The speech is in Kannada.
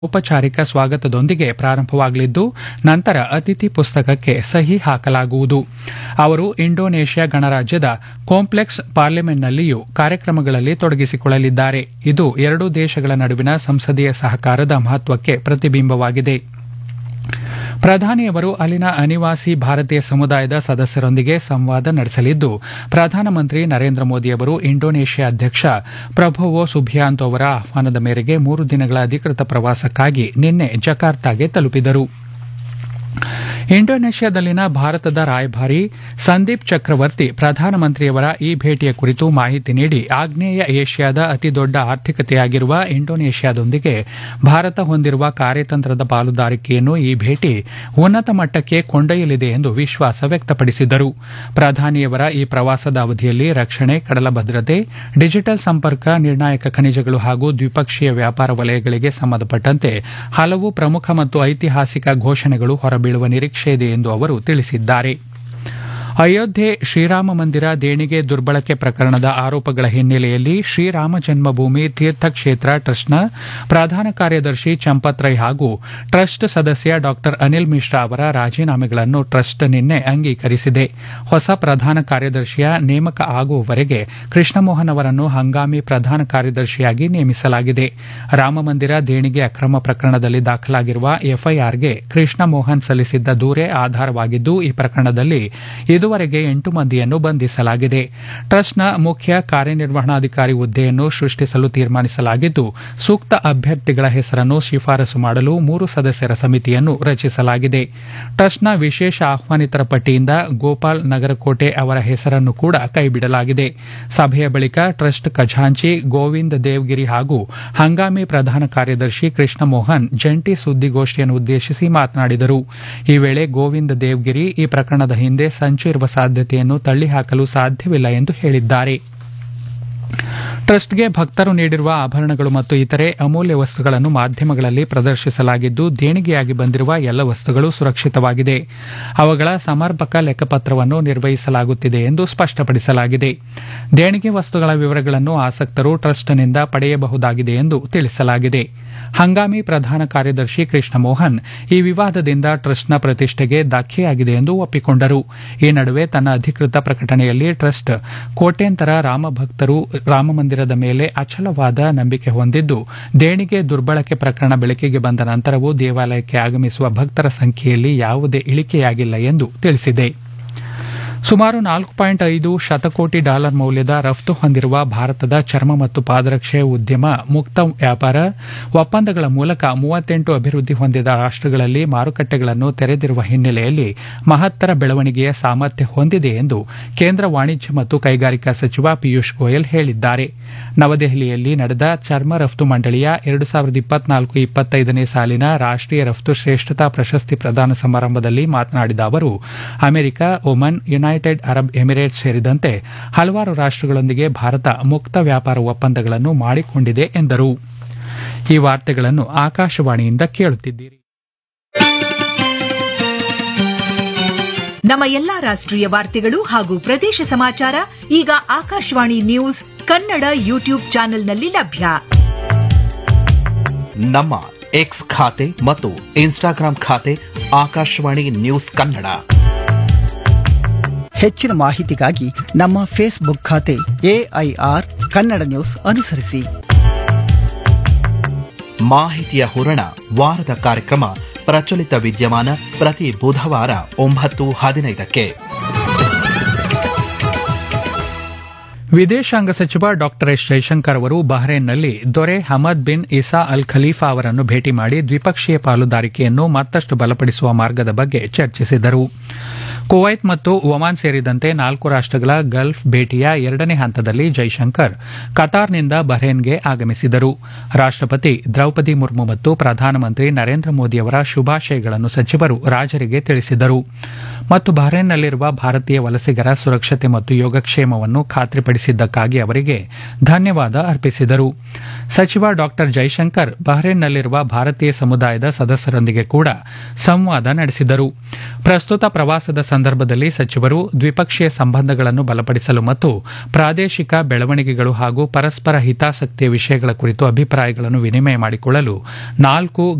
ಔಪಚಾರಿಕ ಸ್ವಾಗತದೊಂದಿಗೆ ಪ್ರಾರಂಭವಾಗಲಿದ್ದು ನಂತರ ಅತಿಥಿ ಪುಸ್ತಕಕ್ಕೆ ಸಹಿ ಹಾಕಲಾಗುವುದು ಅವರು ಇಂಡೋನೇಷ್ಯಾ ಗಣರಾಜ್ಯದ ಕಾಂಪ್ಲೆಕ್ಸ್ ಪಾರ್ಲಿಮೆಂಟ್ನಲ್ಲಿಯೂ ಕಾರ್ಯಕ್ರಮಗಳಲ್ಲಿ ತೊಡಗಿಸಿಕೊಳ್ಳಲಿದ್ದಾರೆ ಇದು ಎರಡೂ ದೇಶಗಳ ನಡುವಿನ ಸಂಸದೀಯ ಸಹಕಾರದ ಮಹತ್ವಕ್ಕೆ ಪ್ರತಿಬಿಂಬವಾಗಿದೆ ಪ್ರಧಾನಿಯವರು ಅಲ್ಲಿನ ಅನಿವಾಸಿ ಭಾರತೀಯ ಸಮುದಾಯದ ಸದಸ್ಯರೊಂದಿಗೆ ಸಂವಾದ ನಡೆಸಲಿದ್ದು ಪ್ರಧಾನಮಂತ್ರಿ ನರೇಂದ್ರ ಮೋದಿಯವರು ಇಂಡೋನೇಷ್ಯಾ ಅಧ್ಯಕ್ಷ ಪ್ರಭೋವೋ ಸುಬಿಯಾಂತೋ ಅವರ ಆಹ್ವಾನದ ಮೇರೆಗೆ ಮೂರು ದಿನಗಳ ಅಧಿಕೃತ ಪ್ರವಾಸಕ್ಕಾಗಿ ನಿನ್ನೆ ಜಕಾರ್ತಾಗೆ ತಲುಪಿದರು ಇಂಡೋನೇಷ್ಯಾದಲ್ಲಿನ ಭಾರತದ ರಾಯಭಾರಿ ಸಂದೀಪ್ ಚಕ್ರವರ್ತಿ ಪ್ರಧಾನಮಂತ್ರಿಯವರ ಈ ಭೇಟಿಯ ಕುರಿತು ಮಾಹಿತಿ ನೀಡಿ ಆಗ್ನೇಯ ಏಷ್ಯಾದ ಅತಿದೊಡ್ಡ ಆರ್ಥಿಕತೆಯಾಗಿರುವ ಇಂಡೋನೇಷ್ಯಾದೊಂದಿಗೆ ಭಾರತ ಹೊಂದಿರುವ ಕಾರ್ಯತಂತ್ರದ ಪಾಲುದಾರಿಕೆಯನ್ನು ಈ ಭೇಟಿ ಉನ್ನತ ಮಟ್ಟಕ್ಕೆ ಕೊಂಡೊಯ್ಯಲಿದೆ ಎಂದು ವಿಶ್ವಾಸ ವ್ಯಕ್ತಪಡಿಸಿದರು ಪ್ರಧಾನಿಯವರ ಈ ಪ್ರವಾಸದ ಅವಧಿಯಲ್ಲಿ ರಕ್ಷಣೆ ಕಡಲ ಭದ್ರತೆ ಡಿಜಿಟಲ್ ಸಂಪರ್ಕ ನಿರ್ಣಾಯಕ ಖನಿಜಗಳು ಹಾಗೂ ದ್ವಿಪಕ್ಷೀಯ ವ್ಯಾಪಾರ ವಲಯಗಳಿಗೆ ಸಂಬಂಧಪಟ್ಟಂತೆ ಹಲವು ಪ್ರಮುಖ ಮತ್ತು ಐತಿಹಾಸಿಕ ಘೋಷಣೆಗಳು ಹೊರಬೀಳುವ ನಿರೀಕ್ಷೆ ಇದೆ ಎಂದು ಅವರು ತಿಳಿಸಿದ್ದಾರೆ ಅಯೋಧ್ಯೆ ಶ್ರೀರಾಮ ಮಂದಿರ ದೇಣಿಗೆ ದುರ್ಬಳಕೆ ಪ್ರಕರಣದ ಆರೋಪಗಳ ಹಿನ್ನೆಲೆಯಲ್ಲಿ ಶ್ರೀರಾಮ ಜನ್ಮಭೂಮಿ ತೀರ್ಥಕ್ಷೇತ್ರ ಟ್ರಸ್ಟ್ನ ಪ್ರಧಾನ ಕಾರ್ಯದರ್ಶಿ ಚಂಪತ್ ರೈ ಹಾಗೂ ಟ್ರಸ್ಟ್ ಸದಸ್ಯ ಡಾ ಅನಿಲ್ ಮಿಶ್ರಾ ಅವರ ರಾಜೀನಾಮೆಗಳನ್ನು ಟ್ರಸ್ಟ್ ನಿನ್ನೆ ಅಂಗೀಕರಿಸಿದೆ ಹೊಸ ಪ್ರಧಾನ ಕಾರ್ಯದರ್ಶಿಯ ನೇಮಕ ಆಗುವವರೆಗೆ ಕೃಷ್ಣಮೋಹನ್ ಅವರನ್ನು ಹಂಗಾಮಿ ಪ್ರಧಾನ ಕಾರ್ಯದರ್ಶಿಯಾಗಿ ನೇಮಿಸಲಾಗಿದೆ ರಾಮಮಂದಿರ ದೇಣಿಗೆ ಅಕ್ರಮ ಪ್ರಕರಣದಲ್ಲಿ ದಾಖಲಾಗಿರುವ ಎಫ್ಐಆರ್ಗೆ ಕೃಷ್ಣಮೋಹನ್ ಸಲ್ಲಿಸಿದ್ದ ದೂರೇ ಆಧಾರವಾಗಿದ್ದು ಈ ಪ್ರಕರಣದಲ್ಲಿ ಇದುವರೆಗೆ ಎಂಟು ಮಂದಿಯನ್ನು ಬಂಧಿಸಲಾಗಿದೆ ಟ್ರಸ್ಟ್ನ ಮುಖ್ಯ ಕಾರ್ಯನಿರ್ವಹಣಾಧಿಕಾರಿ ಹುದ್ದೆಯನ್ನು ಸೃಷ್ಟಿಸಲು ತೀರ್ಮಾನಿಸಲಾಗಿದ್ದು ಸೂಕ್ತ ಅಭ್ಯರ್ಥಿಗಳ ಹೆಸರನ್ನು ಶಿಫಾರಸು ಮಾಡಲು ಮೂರು ಸದಸ್ಯರ ಸಮಿತಿಯನ್ನು ರಚಿಸಲಾಗಿದೆ ಟ್ರಸ್ಟ್ನ ವಿಶೇಷ ಆಹ್ವಾನಿತರ ಪಟ್ಟಿಯಿಂದ ಗೋಪಾಲ್ ನಗರಕೋಟೆ ಅವರ ಹೆಸರನ್ನು ಕೂಡ ಕೈಬಿಡಲಾಗಿದೆ ಸಭೆಯ ಬಳಿಕ ಟ್ರಸ್ಟ್ ಖಜಾಂಚಿ ಗೋವಿಂದ್ ದೇವ್ಗಿರಿ ಹಾಗೂ ಹಂಗಾಮಿ ಪ್ರಧಾನ ಕಾರ್ಯದರ್ಶಿ ಕೃಷ್ಣ ಮೋಹನ್ ಜಂಟಿ ಸುದ್ದಿಗೋಷ್ಠಿಯನ್ನು ಉದ್ದೇಶಿಸಿ ಮಾತನಾಡಿದರು ಈ ವೇಳೆ ಗೋವಿಂದ್ ದೇವ್ಗಿರಿ ಈ ಪ್ರಕರಣದ ಹಿಂದೆ ಸಂಚು ಇರುವ ಸಾಧ್ಯತೆಯನ್ನು ತಳ್ಳಿಹಾಕಲು ಸಾಧ್ಯವಿಲ್ಲ ಎಂದು ಹೇಳಿದ್ದಾರೆ ಟ್ರಸ್ಟ್ಗೆ ಭಕ್ತರು ನೀಡಿರುವ ಆಭರಣಗಳು ಮತ್ತು ಇತರೆ ಅಮೂಲ್ಯ ವಸ್ತುಗಳನ್ನು ಮಾಧ್ಯಮಗಳಲ್ಲಿ ಪ್ರದರ್ಶಿಸಲಾಗಿದ್ದು ದೇಣಿಗೆಯಾಗಿ ಬಂದಿರುವ ಎಲ್ಲ ವಸ್ತುಗಳು ಸುರಕ್ಷಿತವಾಗಿದೆ ಅವುಗಳ ಸಮರ್ಪಕ ಲೆಕ್ಕಪತ್ರವನ್ನು ನಿರ್ವಹಿಸಲಾಗುತ್ತಿದೆ ಎಂದು ಸ್ಪಷ್ಟಪಡಿಸಲಾಗಿದೆ ದೇಣಿಗೆ ವಸ್ತುಗಳ ವಿವರಗಳನ್ನು ಆಸಕ್ತರು ಟ್ರಸ್ಟ್ನಿಂದ ಪಡೆಯಬಹುದಾಗಿದೆ ಎಂದು ತಿಳಿಸಲಾಗಿದೆ ಹಂಗಾಮಿ ಪ್ರಧಾನ ಕಾರ್ಯದರ್ಶಿ ಕೃಷ್ಣ ಮೋಹನ್ ಈ ವಿವಾದದಿಂದ ಟ್ರಸ್ಟ್ನ ಪ್ರತಿಷ್ಠೆಗೆ ಧಕ್ಕೆಯಾಗಿದೆ ಎಂದು ಒಪ್ಪಿಕೊಂಡರು ಈ ನಡುವೆ ತನ್ನ ಅಧಿಕೃತ ಪ್ರಕಟಣೆಯಲ್ಲಿ ಟ್ರಸ್ಟ್ ಕೋಟ್ಯಂತರ ರಾಮಭಕ್ತರು ರಾಮಮಂದಿರದ ಮೇಲೆ ಅಚಲವಾದ ನಂಬಿಕೆ ಹೊಂದಿದ್ದು ದೇಣಿಗೆ ದುರ್ಬಳಕೆ ಪ್ರಕರಣ ಬೆಳಕಿಗೆ ಬಂದ ನಂತರವೂ ದೇವಾಲಯಕ್ಕೆ ಆಗಮಿಸುವ ಭಕ್ತರ ಸಂಖ್ಯೆಯಲ್ಲಿ ಯಾವುದೇ ಇಳಿಕೆಯಾಗಿಲ್ಲ ಎಂದು ತಿಳಿಸಿದೆ ಸುಮಾರು ನಾಲ್ಕು ಪಾಯಿಂಟ್ ಐದು ಶತಕೋಟಿ ಡಾಲರ್ ಮೌಲ್ಯದ ರಫ್ತು ಹೊಂದಿರುವ ಭಾರತದ ಚರ್ಮ ಮತ್ತು ಪಾದರಕ್ಷೆ ಉದ್ಯಮ ಮುಕ್ತ ವ್ಯಾಪಾರ ಒಪ್ಪಂದಗಳ ಮೂಲಕ ಮೂವತ್ತೆಂಟು ಅಭಿವೃದ್ಧಿ ಹೊಂದಿದ ರಾಷ್ಟಗಳಲ್ಲಿ ಮಾರುಕಟ್ಟೆಗಳನ್ನು ತೆರೆದಿರುವ ಹಿನ್ನೆಲೆಯಲ್ಲಿ ಮಹತ್ತರ ಬೆಳವಣಿಗೆಯ ಸಾಮರ್ಥ್ಯ ಹೊಂದಿದೆ ಎಂದು ಕೇಂದ್ರ ವಾಣಿಜ್ಯ ಮತ್ತು ಕೈಗಾರಿಕಾ ಸಚಿವ ಪಿಯೂಷ್ ಗೋಯಲ್ ಹೇಳಿದ್ದಾರೆ ನವದೆಹಲಿಯಲ್ಲಿ ನಡೆದ ಚರ್ಮ ರಫ್ತು ಮಂಡಳಿಯ ಎರಡು ಸಾವಿರದ ಇಪ್ಪತ್ನಾಲ್ಕು ಇಪ್ಪತ್ತೈದನೇ ಸಾಲಿನ ರಾಷ್ಟೀಯ ರಫ್ತು ಶ್ರೇಷ್ಠತಾ ಪ್ರಶಸ್ತಿ ಪ್ರದಾನ ಸಮಾರಂಭದಲ್ಲಿ ಮಾತನಾಡಿದ ಅವರು America Oman United Arab Emirates ಸೇರಿದಂತೆ ಹಲವಾರು ರಾಷ್ಟಗಳೊಂದಿಗೆ ಭಾರತ ಮುಕ್ತ ವ್ಯಾಪಾರ ಒಪ್ಪಂದಗಳನ್ನು ಮಾಡಿಕೊಂಡಿದೆ ಎಂದರು ಈ ವಾರ್ತೆಗಳನ್ನು ಆಕಾಶವಾಣಿಯಿಂದ ಕೇಳುತ್ತಿದ್ದೀರಿ ನಮ್ಮ ಎಲ್ಲಾ ರಾಷ್ಟ್ರೀಯ ವಾರ್ತೆಗಳು ಹಾಗೂ ಪ್ರದೇಶ ಸಮಾಚಾರ ಈಗ ಆಕಾಶವಾಣಿ ನ್ಯೂಸ್ ಕನ್ನಡ ಯೂಟ್ಯೂಬ್ ಚಾನೆಲ್ನಲ್ಲಿ ಲಭ್ಯ ನಮ್ಮ ಎಕ್ಸ್ ಖಾತೆ ಮತ್ತು ಇನ್ಸ್ಟಾಗ್ರಾಂ ಖಾತೆ ಆಕಾಶವಾಣಿ ನ್ಯೂಸ್ ಕನ್ನಡ ಹೆಚ್ಚಿನ ಮಾಹಿತಿಗಾಗಿ ನಮ್ಮ ಫೇಸ್ಬುಕ್ ಖಾತೆ ಎಐಆರ್ ಕನ್ನಡ ನ್ಯೂಸ್ ಅನುಸರಿಸಿ ಮಾಹಿತಿಯ ಹೂರಣ ವಾರದ ಕಾರ್ಯಕ್ರಮ ಪ್ರಚಲಿತ ವಿದ್ಯಮಾನ ಪ್ರತಿ ಬುಧವಾರ ಒಂಬತ್ತು ಹದಿನೈದಕ್ಕೆ ವಿದೇಶಾಂಗ ಸಚಿವ ಡಾ ಎಸ್ ಜೈಶಂಕರ್ ಅವರು ಬಹ್ರೇನ್ನಲ್ಲಿ ದೊರೆ Hamad bin Isa Al Khalifa ಅವರನ್ನು ಭೇಟಿ ಮಾಡಿ ದ್ವಿಪಕ್ಷೀಯ ಪಾಲುದಾರಿಕೆಯನ್ನು ಮತ್ತಷ್ಟು ಬಲಪಡಿಸುವ ಮಾರ್ಗದ ಬಗ್ಗೆ ಚರ್ಚಿಸಿದರು ಕುವೈತ್ ಮತ್ತು ಒಮಾನ್ ಸೇರಿದಂತೆ ನಾಲ್ಕು ರಾಷ್ಟಗಳ ಗಲ್ಫ್ ಭೇಟಿಯ ಎರಡನೇ ಹಂತದಲ್ಲಿ ಜೈಶಂಕರ್ ಕತಾರ್ನಿಂದ ಬಹ್ರೇನ್ಗೆ ಆಗಮಿಸಿದರು ರಾಷ್ಟಪತಿ ದ್ರೌಪದಿ ಮುರ್ಮು ಮತ್ತು ಪ್ರಧಾನಮಂತ್ರಿ ನರೇಂದ್ರ ಮೋದಿ ಅವರ ಶುಭಾಶಯಗಳನ್ನು ಸಚಿವರು ರಾಜರಿಗೆ ತಿಳಿಸಿದರು ಮತ್ತು ಬಹ್ರೇನ್ನಲ್ಲಿರುವ ಭಾರತೀಯ ವಲಸಿಗರ ಸುರಕ್ಷತೆ ಮತ್ತು ಯೋಗಕ್ಷೇಮವನ್ನು ಖಾತ್ರಿಪಡಿಸಿದ್ದಕ್ಕಾಗಿ ಅವರಿಗೆ ಧನ್ಯವಾದ ಅರ್ಪಿಸಿದರು ಸಚಿವ ಡಾಕ್ಟರ್ ಜೈಶಂಕರ್ ಬಹ್ರೇನ್ನಲ್ಲಿರುವ ಭಾರತೀಯ ಸಮುದಾಯದ ಸದಸ್ಯರೊಂದಿಗೆ ಕೂಡ ಸಂವಾದ ನಡೆಸಿದರು ಪ್ರಸ್ತುತ ಪ್ರವಾಸದ ಸಂದರ್ಭದಲ್ಲಿ ಸಚಿವರು ದ್ವಿಪಕ್ಷೀಯ ಸಂಬಂಧಗಳನ್ನು ಬಲಪಡಿಸಲು ಮತ್ತು ಪ್ರಾದೇಶಿಕ ಬೆಳವಣಿಗೆಗಳು ಹಾಗೂ ಪರಸ್ಪರ ಹಿತಾಸಕ್ತಿಯ ವಿಷಯಗಳ ಕುರಿತು ಅಭಿಪ್ರಾಯಗಳನ್ನು ವಿನಿಮಯ ಮಾಡಿಕೊಳ್ಳಲು ನಾಲ್ಕು